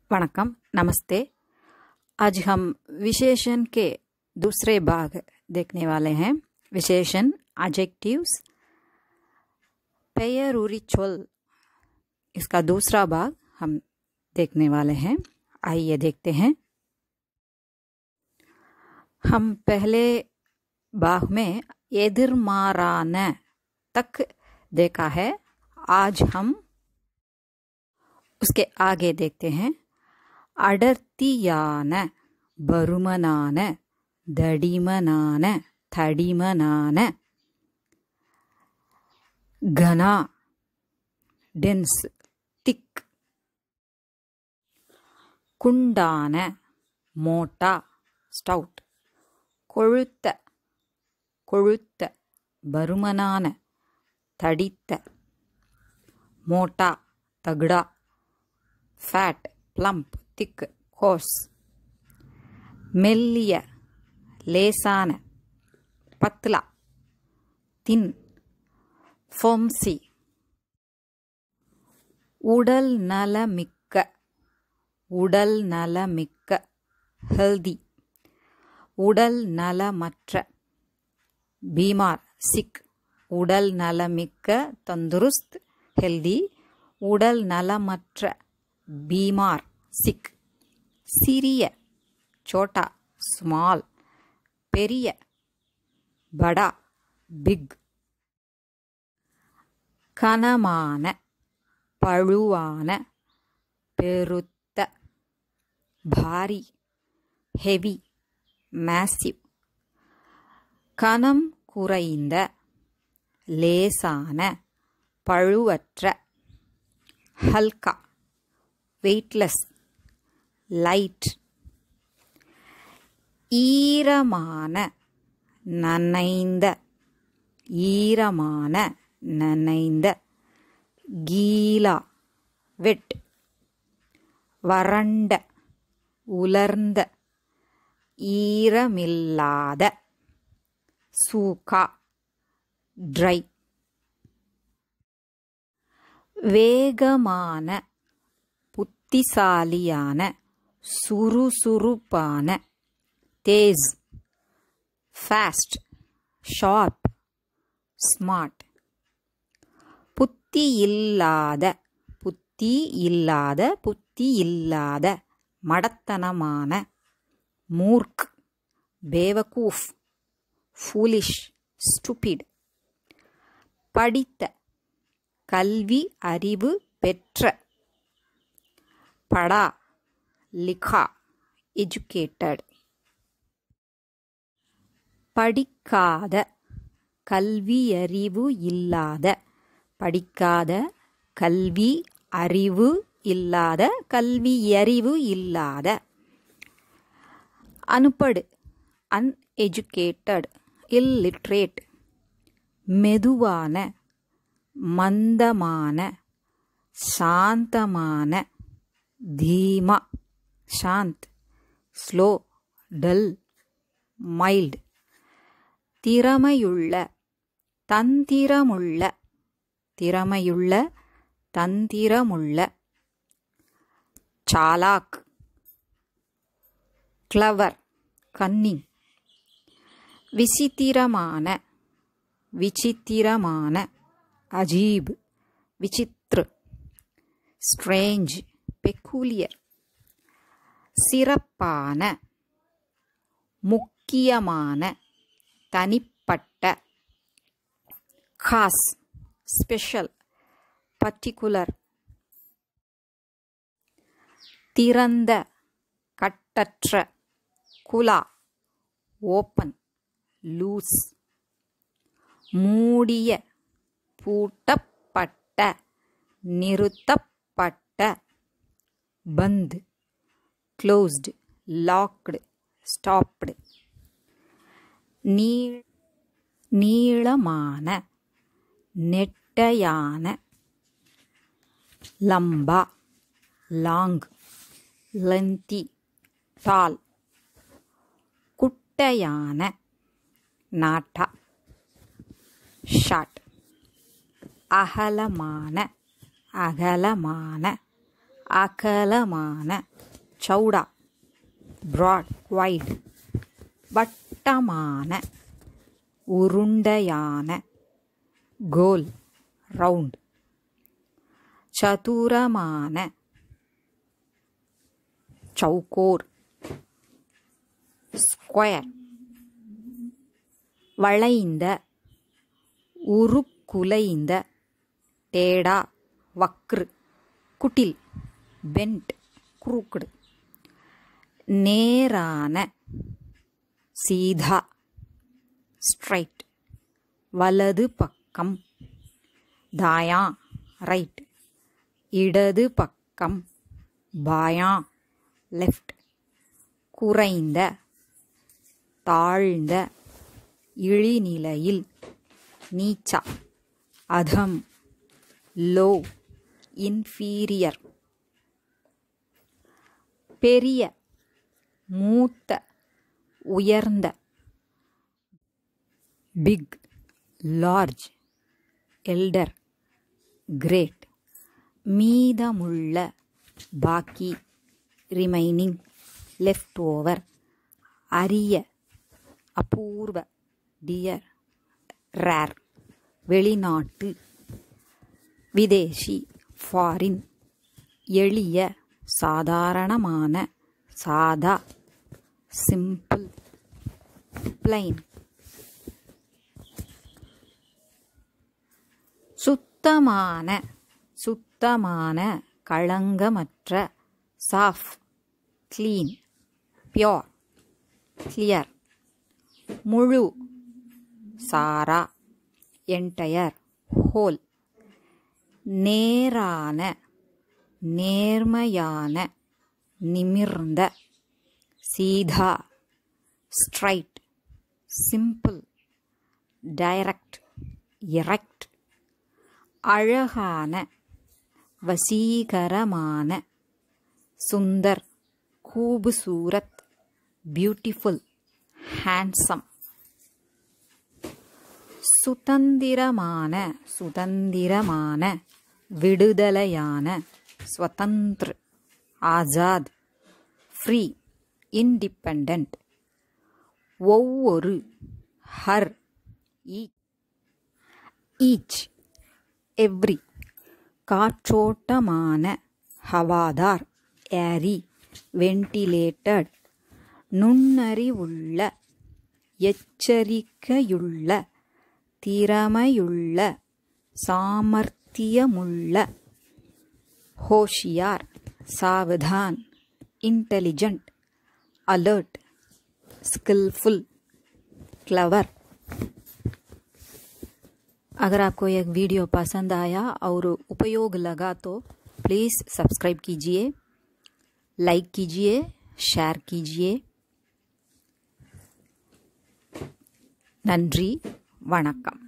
वणकम नमस्ते आज हम विशेषण के दूसरे भाग देखने वाले हैं विशेषण adjectives पेयरूरी चोल इसका दूसरा भाग हम देखने वाले हैं आइए देखते हैं हम पहले भाग में एदिरमारान तक देखा है आज हम उसके आगे देखते हैं அடர்த்தியான பருமனான தடிமனான தடிமனான கனா டென்ஸ் திக் குண்டான மோட்டா ஸ்டவுட் கொழுத்த கொழுத்த பருமனான தடித்த மோட்டா தகுடா ஃபேட் plump திக் கோர்ஸ் மெல்லிய லேசான பத்லா தின் ஃபோம்சி உடல் நலமிக்க உடல் நலமிக்க ஹெல்தி உடல் நலமற்ற பீமார் சிக் உடல் நலமிக்க தந்துருஸ்த் ஹெல்தி உடல் நலமற்ற பீமார் சிக் சிறிய சோட்டா ஸ்மால் பெரிய படா பிக் கனமான பழுவான பெருத்த பாரி ஹெவி மேசிவ் கனம் குறைந்த லேசான பழுவற்ற ஹல்கா வெயிட்லெஸ் லைட் ஈரமான நனைந்த ஈரமான நனைந்த கீலா வெட் வறண்ட உலர்ந்த ஈரமில்லாத சூகா ட்ரை வேகமான புத்திசாலியான சுறுசுறுப்பான தேஸ் ஃபாஸ்ட் ஷார்ப் ஸ்மார்ட் புத்தி இல்லாத புத்தி இல்லாத புத்தி இல்லாத மடத்தனமான மூர்க் பேவகூஃப் ஃபூலிஷ் ஸ்டூபிட் படித்த கல்வி அறிவு பெற்ற படா லிகா எஜுகேட்டட் படிக்காத கல்வியறிவு இல்லாத படிக்காத கல்வி அறிவு இல்லாத கல்வியறிவு இல்லாத அனுப்படு அன்எஜுகேட்டட் இல்லிட்ரேட் மெதுவான மந்தமான சாந்தமான தீமா சாந்த் ஸ்லோ டல் மைல்டு திறமையுள்ள தந்திரமுள்ள திறமையுள்ள தந்திரமுள்ள சாலாக் கிளவர் கன்னிங் விசித்திரமான விசித்திரமான அஜீப் விசித்ரு ஸ்ட்ரேஞ்ச் பெக்கூலியர் சிறப்பான முக்கியமான தனிப்பட்ட காஸ் ஸ்பெஷல் பர்டிகுலர் திறந்த கட்டற்ற குலா ஓப்பன் லூஸ் மூடிய பூட்டப்பட்ட நிறுத்தப்பட்ட பந்து க்ளோஸ்டு லாக்டு ஸ்டாப்டு நீ நீளமான நெட்டையான லம்பா லாங் லென்தி டால் குட்டையான நாட்டா ஷார்ட் அகலமான அகலமான அகலமான சௌடா ப்ராட் வைட் வட்டமான உருண்டையான கோல் ரவுண்ட் சதுரமான சௌகோர் ஸ்கொயர் வளைந்த உருக்குலைந்த டேடா வக்ரு குட்டில் பெண்ட் குறுக்குடு நேரான சீதா ஸ்ட்ரைட் வலது பக்கம் தாயா ரைட் இடது பக்கம் பாயா லெஃப்ட் குறைந்த தாழ்ந்த இழிநிலையில் நீச்சா அதம் லோ இன்ஃபீரியர் பெரிய மூத்த உயர்ந்த பிக் லார்ஜ் எல்டர் கிரேட் மீதமுள்ள பாக்கி ரிமைனிங் லெஃப்ட் ஓவர் அரிய அபூர்வ டியர் ரேர் வெளிநாட்டு விதேஷி ஃபாரின் எளிய சாதாரணமான சாதா சிம்பிள் பிளைன் சுத்தமான சுத்தமான களங்கமற்ற சாஃப் க்ளீன் பியோர் கிளியர் முழு சாரா என்டையர் ஹோல் நேரான நேர்மையான நிமிர்ந்த சீதா ஸ்ட்ரைட் சிம்பிள் டைரக்ட் எரக்ட் அழகான வசீகரமான சுந்தர் கூபுசூரத் பியூட்டிஃபுல் ஹேண்ட்ஸம் சுதந்திரமான சுதந்திரமான விடுதலையான ஸ்வதந்திர ஆசாத் ஃப்ரீ இண்டிபெண்ட் ஒவ்வொரு ஹர் ஈச் எவ்ரி காற்றோட்டமான ஹவாதார் ஏரி வென்டிலேட்டட் நுண்ணறிவுள்ள எச்சரிக்கையுள்ள திறமையுள்ள சாமர்த்தியமுள்ள होशियार सावधान इंटेलिजेंट अलर्ट स्किलफुल क्लवर अगर आपको यह वीडियो पसंद आया और उपयोग लगा तो प्लीज़ सब्सक्राइब कीजिए लाइक कीजिए शेयर कीजिए நன்றி வணக்கம்